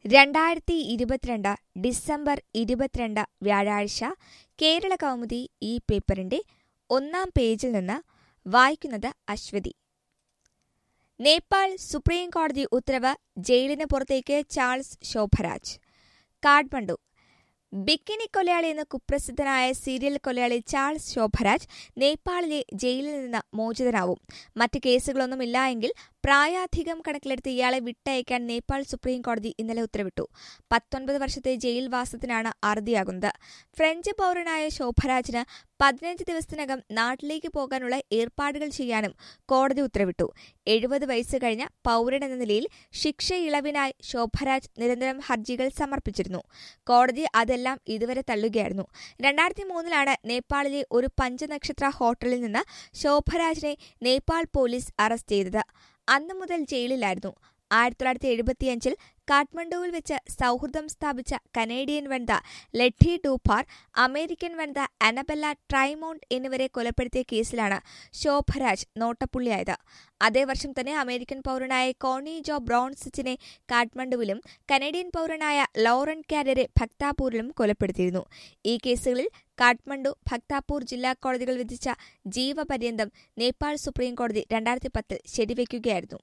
രണ്ടായിരത്തി ഇരുപത്തിരണ്ട് ഡിസംബർ ഇരുപത്തിരണ്ട് വ്യാഴാഴ്ച കേരള കൗമുദി ഈ പേപ്പറിന്റെ ഒന്നാം പേജിൽ നിന്ന് വായിക്കുന്നത് അശ്വതി നേപ്പാൾ സുപ്രീം കോടതി ഉത്തരവ് ജയിലിന് പുറത്തേക്ക് ചാൾസ് ശോഭരാജ് കാഠ്മണ്ഡു ബിക്കിനി കൊലയാളി എന്ന കുപ്രസിദ്ധനായ സീരിയൽ കൊലയാളി ചാൾസ് ശോഭരാജ് നേപ്പാളിലെ ജയിലിൽ നിന്ന് മോചിതനാവും മറ്റ് കേസുകളൊന്നുമില്ല എങ്കിൽ പ്രായാധികം കണക്കിലെടുത്ത് ഇയാളെ വിട്ടയക്കാൻ നേപ്പാൾ സുപ്രീം കോടതി ഇന്നലെ ഉത്തരവിട്ടു പത്തൊൻപത് വർഷത്തെ ജയിൽ വാസത്തിനാണ് അറുതിയാകുന്നത് ഫ്രഞ്ച് പൗരനായ ശോഭരാജിന് പതിനഞ്ച് ദിവസത്തിനകം നാട്ടിലേക്ക് പോകാനുള്ള ഏർപ്പാടുകൾ ചെയ്യാനും കോടതി ഉത്തരവിട്ടു എഴുപത് വയസ്സ് കഴിഞ്ഞ പൗരൻ എന്ന നിലയിൽ ശിക്ഷ ഇളവിനായി ശോഭരാജ് നിരന്തരം ഹർജികൾ സമർപ്പിച്ചിരുന്നു കോടതി അതെല്ലാം ഇതുവരെ തള്ളുകയായിരുന്നു രണ്ടായിരത്തി മൂന്നിലാണ് നേപ്പാളിലെ ഒരു പഞ്ചനക്ഷത്ര ഹോട്ടലിൽ നിന്ന് ശോഭരാജിനെ നേപ്പാൾ പോലീസ് അറസ്റ്റ് ചെയ്തത് അന്നു മുതൽ ജയിലിലായിരുന്നു ആയിരത്തി തൊള്ളായിരത്തി എഴുപത്തിയഞ്ചിൽ കാഠ്മണ്ഡുവിൽ വെച്ച് സൗഹൃദം സ്ഥാപിച്ച കനേഡിയൻ വനിത ലെഡി ഡൂപ്പാർ അമേരിക്കൻ വനിത അനബെല്ല ട്രൈമൗണ്ട് എന്നിവരെ കൊലപ്പെടുത്തിയ കേസിലാണ് ശോഭരാജ് നോട്ടപ്പുള്ളിയായത് അതേ വർഷം തന്നെ അമേരിക്കൻ പൗരനായ കോണി ജോ ബ്രോൺസിച്ചിനെ കാഠ്മണ്ഡുവിലും കനേഡിയൻ പൗരനായ ലോറൻ കാരരെ ഭക്താപൂരിലും കൊലപ്പെടുത്തിയിരുന്നു ഈ കേസുകളിൽ കാഠ്മണ്ഡു ഭക്താപൂർ ജില്ലാ കോടതികൾ വിധിച്ച ജീവപര്യന്തം നേപ്പാൾ സുപ്രീം കോടതി രണ്ടായിരത്തി പത്തിൽ ശരിവയ്ക്കുകയായിരുന്നു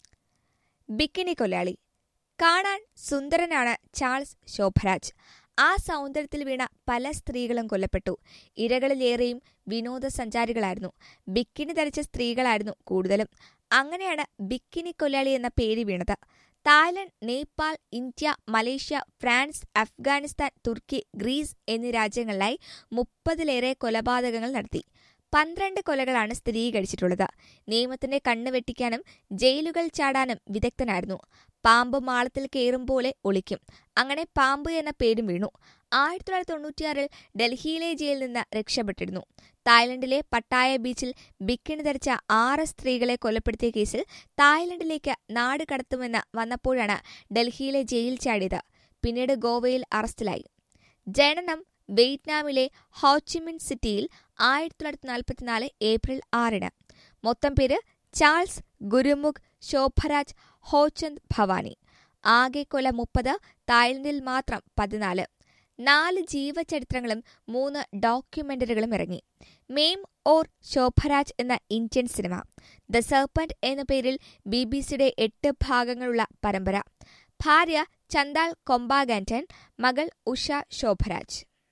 ബിക്കിനി കൊലയാളി കാണാൻ സുന്ദരനാണ് ചാൾസ് ശോഭരാജ് ആ സൗന്ദര്യത്തിൽ വീണ പല സ്ത്രീകളും കൊല്ലപ്പെട്ടു ഇരകളിലേറെയും വിനോദസഞ്ചാരികളായിരുന്നു ബിക്കിനി ധരിച്ച സ്ത്രീകളായിരുന്നു കൂടുതലും അങ്ങനെയാണ് ബിക്കിനി കൊലയാളി എന്ന പേര് വീണത് Thailand Nepal India Malaysia France Afghanistan തുർക്കി ഗ്രീസ് എന്നീ രാജ്യങ്ങളിലായി മുപ്പതിലേറെ കൊലപാതകങ്ങൾ നടത്തി പന്ത്രണ്ട് കൊലകളാണ് സ്ഥിരീകരിച്ചിട്ടുള്ളത് നിയമത്തിന്റെ കണ്ണ് വെട്ടിക്കാനും ജയിലുകൾ ചാടാനും വിദഗ്ധനായിരുന്നു പാമ്പ് മാളത്തിൽ കയറും പോലെ ഒളിക്കും അങ്ങനെ പാമ്പ് എന്ന പേരും വീണു ആയിരത്തി തൊള്ളായിരത്തി തൊണ്ണൂറ്റിയാറിൽ ഡൽഹിയിലെ ജയിലിൽ നിന്ന് രക്ഷപ്പെട്ടിരുന്നു തായ്ലൻഡിലെ പട്ടായ ബീച്ചിൽ ബിക്കിണി ധരിച്ച ആറ് സ്ത്രീകളെ കൊലപ്പെടുത്തിയ കേസിൽ തായ്ലൻഡിലേക്ക് നാട് കടത്തുമെന്ന് വന്നപ്പോഴാണ് ഡൽഹിയിലെ ജയിൽ ചാടിയത് പിന്നീട് ഗോവയിൽ അറസ്റ്റിലായി ജനനം വിയറ്റ്നാമിലെ ഹോച്ചിമിൻ സിറ്റിയിൽ ആയിരത്തി തൊള്ളായിരത്തി നാൽപ്പത്തിനാല് ഏപ്രിൽ ആറിന് മൊത്തം പേര് ചാൾസ് ഗുരുമുഖ് ശോഭരാജ് ഹോചന്ദ് ഭവാനി ആകെ കൊല മുപ്പത് തായ്ലൻഡിൽ മാത്രം പതിനാല് നാല് ജീവചരിത്രങ്ങളും മൂന്ന് ഡോക്യുമെന്ററികളും ഇറങ്ങി മെയിം ഓർ ശോഭരാജ് എന്ന ഇന്ത്യൻ സിനിമ ദ സർപ്പന്റ് എന്ന പേരിൽ ബി ബി സിയുടെ എട്ട് ഭാഗങ്ങളുള്ള പരമ്പര ഭാര്യ ചന്താൽ കൊമ്പാഗാൻറ്റൻ മകൾ ഉഷ ശോഭരാജ്